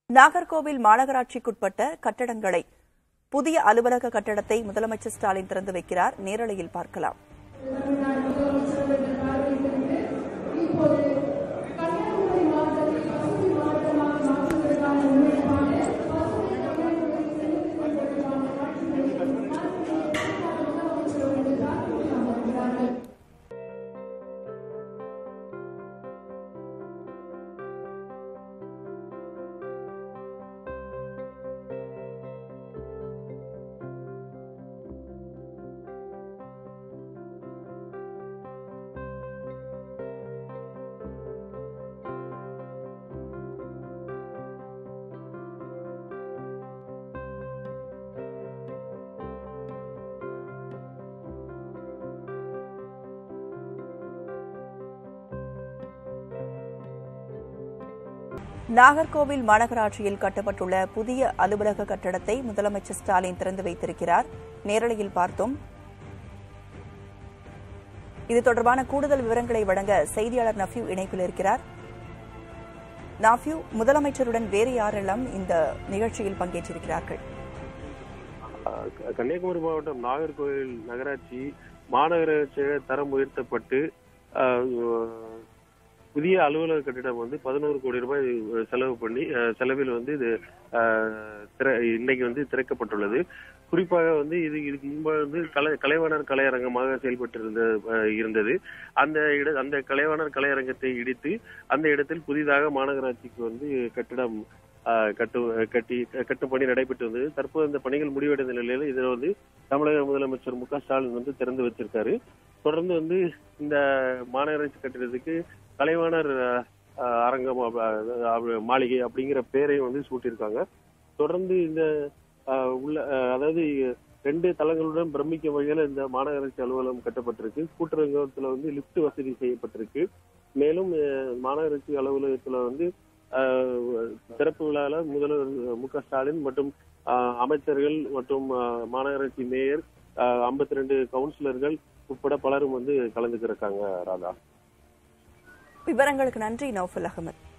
நாகர்கோவில் மாநகராட்சிக்குட்பட்ட கட்டடங்களை புதிய அலுவலக கட்டடத்தை முதலமைச்சர் ஸ்டாலின் திறந்து வைக்கிறார் நேரலையில் பார்க்கலாம் நாகர்கோவில் மாநகராட்சியில் கட்டப்பட்டுள்ள புதிய அலுவலக கட்டடத்தை முதலமைச்சர் ஸ்டாலின் திறந்து வைத்திருக்கிறார் நேரலையில் பார்த்தோம் இது தொடர்பான கூடுதல் விவரங்களை வழங்க செய்தியாளர் நஃப்யூ இணைப்பில் இருக்கிறார் நாஃப்யூ முதலமைச்சருடன் வேறு யாரெல்லாம் இந்த நிகழ்ச்சியில் பங்கேற்றிருக்கிறார்கள் க- கன்னியாகுமரி மாவட்டம் நாகர்கோவில் நகராட்சி மாநகராட்சியாக தரம் உயர்த்தப்பட்டு ஆஹ், புதிய அலுவலக கட்டிடம் வந்து பதினோரு கோடி ரூபாய் செலவு பண்ணி ஆஹ், செலவில் வந்து இது ஆஹ், திற- இன்னைக்கு வந்து திறக்கப்பட்டுள்ளது குறிப்பாக வந்து இது இதுக்கு முன்பாக வந்து கலை கலைவாணர் கலையரங்கமாக செயல்பட்டு இருந்த ஆஹ், இருந்தது அந்த இட அந்த கலைவாணர் கலையரங்கத்தை இடித்து அந்த இடத்தில் புதிதாக மாநகராட்சிக்கு வந்து கட்டிடம் ஆஹ், கட்டு கட்டி கட்டும் பணி நடைபெற்று வந்தது தற்போது இந்த பணிகள் முடிவடைந்த நிலையில இதில் வந்து தமிழக முதலமைச்சர் மு க ஸ்டாலின் வந்து திறந்து வச்சிருக்காரு தொடர்ந்து வந்து இந்த மாநகராட்சி கட்டிடத்துக்கு கலைவாணர் ஆஹ், அரங்கம் அப்ப- அஹ், மாளிகை அப்படிங்கிற பேரையும் வந்து சூட்டியிருக்காங்க தொடர்ந்து இந்த ஆஹ், உள்ள ஆஹ், அதாவது ரெண்டு தளங்களுடன் பிரமிக்கும் வகையில் இந்த மாநகராட்சி அலுவலகம் கட்டப்பட்டிருக்கு கூட்டுறங்கத்துல வந்து லிப்ட் வசதி செய்யப்பட்டிருக்கு மேலும் ஆஹ், மாநகராட்சி அலுவலகத்துல வந்து ஆஹ், திறப்பு விழால முதல்வர் மு க ஸ்டாலின் மற்றும் ஆஹ், அமைச்சர்கள் மற்றும் ஆஹ், மாநகராட்சி மேயர் ஐம்பத்தி ரெண்டு கவுன்சிலர்கள் உட்பட பலரும் வந்து கலந்துக்கிறக்காங்க ராதா விவரங்களுக்கு நன்றி நௌஃபுல் அகமது